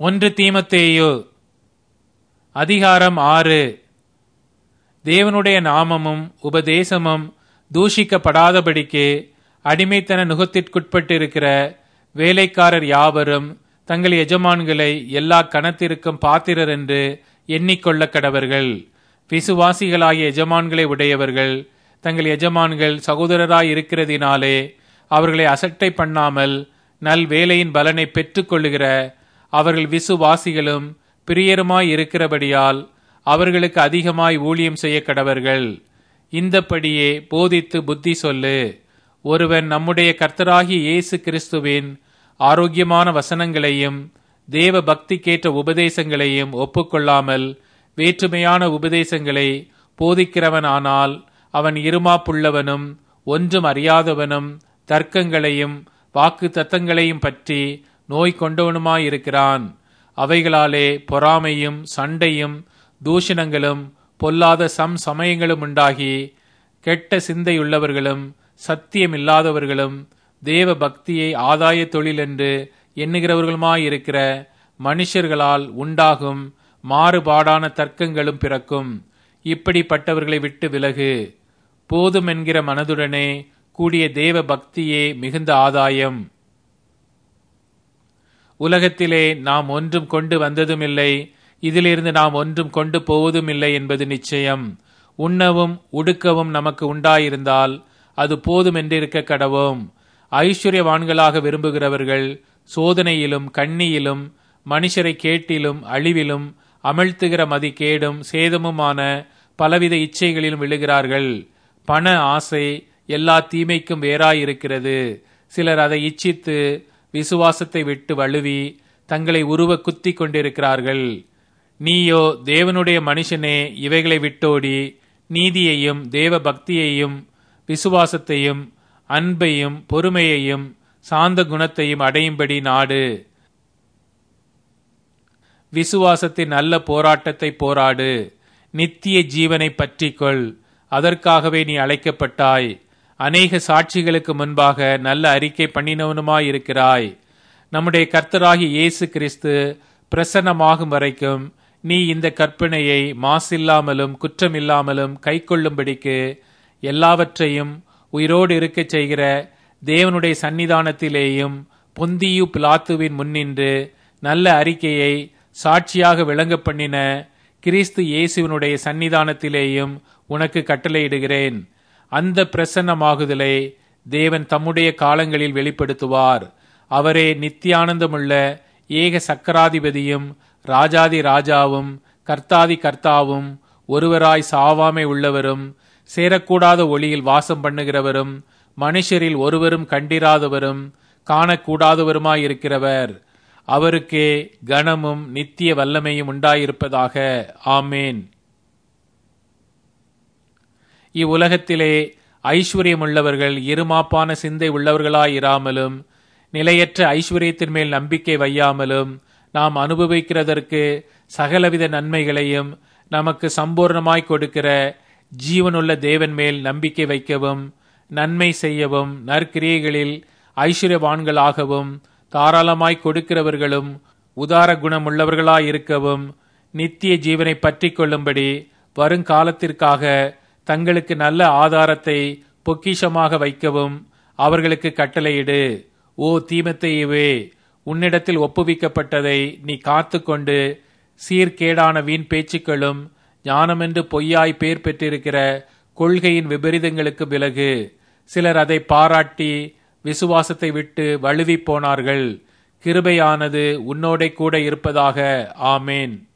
ஒன்று தீமத்தேயு அதிகாரம் ஆறு தேவனுடைய நாமமும் உபதேசமும் தூஷிக்கப்படாதபடிக்கு அடிமைத்தன நுகத்திற்குட்பட்டிருக்கிற வேலைக்காரர் யாவரும் தங்கள் எஜமான்களை எல்லா கணத்திற்கும் பாத்திரர் என்று எண்ணிக்கொள்ள கடவர்கள் விசுவாசிகளாகிய எஜமான்களை உடையவர்கள் தங்கள் எஜமான்கள் சகோதரராய் இருக்கிறதினாலே அவர்களை அசட்டை பண்ணாமல் நல் வேலையின் பலனை பெற்றுக்கொள்ளுகிற அவர்கள் விசுவாசிகளும் பிரியருமாய் இருக்கிறபடியால் அவர்களுக்கு அதிகமாய் ஊழியம் செய்ய கடவர்கள் இந்தப்படியே போதித்து புத்தி சொல்லு ஒருவன் நம்முடைய கர்த்தராகிய இயேசு கிறிஸ்துவின் ஆரோக்கியமான வசனங்களையும் தேவ பக்திக்கேற்ற உபதேசங்களையும் ஒப்புக்கொள்ளாமல் வேற்றுமையான உபதேசங்களை போதிக்கிறவன் ஆனால் அவன் இருமாப்புள்ளவனும் ஒன்றும் அறியாதவனும் தர்க்கங்களையும் வாக்கு தத்தங்களையும் பற்றி நோய் கொண்டவனுமாயிருக்கிறான் அவைகளாலே பொறாமையும் சண்டையும் தூஷணங்களும் பொல்லாத சம் சமயங்களும் உண்டாகி கெட்ட சிந்தையுள்ளவர்களும் சத்தியமில்லாதவர்களும் தேவ பக்தியை ஆதாய தொழில் என்று எண்ணுகிறவர்களுமாயிருக்கிற மனுஷர்களால் உண்டாகும் மாறுபாடான தர்க்கங்களும் பிறக்கும் இப்படிப்பட்டவர்களை விட்டு விலகு போதும் என்கிற மனதுடனே கூடிய தேவ பக்தியே மிகுந்த ஆதாயம் உலகத்திலே நாம் ஒன்றும் கொண்டு வந்ததுமில்லை இதிலிருந்து நாம் ஒன்றும் கொண்டு போவதும் இல்லை என்பது நிச்சயம் உண்ணவும் உடுக்கவும் நமக்கு உண்டாயிருந்தால் அது போதும் என்றிருக்க கடவோம் ஐஸ்வர்யவான்களாக விரும்புகிறவர்கள் சோதனையிலும் கண்ணியிலும் மனுஷரை கேட்டிலும் அழிவிலும் அமிழ்த்துகிற மதிக்கேடும் சேதமுமான பலவித இச்சைகளிலும் விழுகிறார்கள் பண ஆசை எல்லா தீமைக்கும் வேறாயிருக்கிறது சிலர் அதை இச்சித்து விசுவாசத்தை விட்டு வழுவி தங்களை உருவ குத்தி கொண்டிருக்கிறார்கள் நீயோ தேவனுடைய மனுஷனே இவைகளை விட்டோடி நீதியையும் தேவ பக்தியையும் விசுவாசத்தையும் அன்பையும் பொறுமையையும் சாந்த குணத்தையும் அடையும்படி நாடு விசுவாசத்தின் நல்ல போராட்டத்தை போராடு நித்திய ஜீவனை பற்றிக்கொள் அதற்காகவே நீ அழைக்கப்பட்டாய் அநேக சாட்சிகளுக்கு முன்பாக நல்ல அறிக்கை பண்ணினவனுமாயிருக்கிறாய் நம்முடைய கர்த்தராகி இயேசு கிறிஸ்து பிரசன்னமாகும் வரைக்கும் நீ இந்த கற்பனையை மாசில்லாமலும் குற்றமில்லாமலும் கைக்கொள்ளும்படிக்கு எல்லாவற்றையும் உயிரோடு இருக்கச் செய்கிற தேவனுடைய சன்னிதானத்திலேயும் பொந்தியு பிலாத்துவின் முன்னின்று நல்ல அறிக்கையை சாட்சியாக விளங்க பண்ணின கிறிஸ்து இயேசுவினுடைய சன்னிதானத்திலேயும் உனக்கு கட்டளையிடுகிறேன் அந்த பிரசன்னமாகுதலை தேவன் தம்முடைய காலங்களில் வெளிப்படுத்துவார் அவரே நித்தியானந்தமுள்ள ஏக சக்கராதிபதியும் ராஜாதி ராஜாவும் கர்த்தாதி கர்த்தாவும் ஒருவராய் சாவாமை உள்ளவரும் சேரக்கூடாத ஒளியில் வாசம் பண்ணுகிறவரும் மனுஷரில் ஒருவரும் கண்டிராதவரும் காணக்கூடாதவருமாயிருக்கிறவர் அவருக்கே கனமும் நித்திய வல்லமையும் உண்டாயிருப்பதாக ஆமேன் இவ்வுலகத்திலே ஐஸ்வர்யமுள்ளவர்கள் இருமாப்பான சிந்தை உள்ளவர்களாயிராமலும் நிலையற்ற ஐஸ்வர்யத்தின் மேல் நம்பிக்கை வையாமலும் நாம் அனுபவிக்கிறதற்கு சகலவித நன்மைகளையும் நமக்கு சம்பூர்ணமாய் கொடுக்கிற ஜீவனுள்ள தேவன் மேல் நம்பிக்கை வைக்கவும் நன்மை செய்யவும் நற்கிரியைகளில் ஐஸ்வர்யவான்களாகவும் தாராளமாய் கொடுக்கிறவர்களும் உதார குணமுள்ளவர்களாயிருக்கவும் நித்திய ஜீவனை பற்றி கொள்ளும்படி வருங்காலத்திற்காக தங்களுக்கு நல்ல ஆதாரத்தை பொக்கிஷமாக வைக்கவும் அவர்களுக்கு கட்டளையிடு ஓ தீமத்தையவே உன்னிடத்தில் ஒப்புவிக்கப்பட்டதை நீ காத்து கொண்டு சீர்கேடான வீண் பேச்சுக்களும் ஞானமென்று பொய்யாய் பேர் பெற்றிருக்கிற கொள்கையின் விபரீதங்களுக்கு விலகு சிலர் அதை பாராட்டி விசுவாசத்தை விட்டு வழுவி போனார்கள் கிருபையானது உன்னோட கூட இருப்பதாக ஆமேன்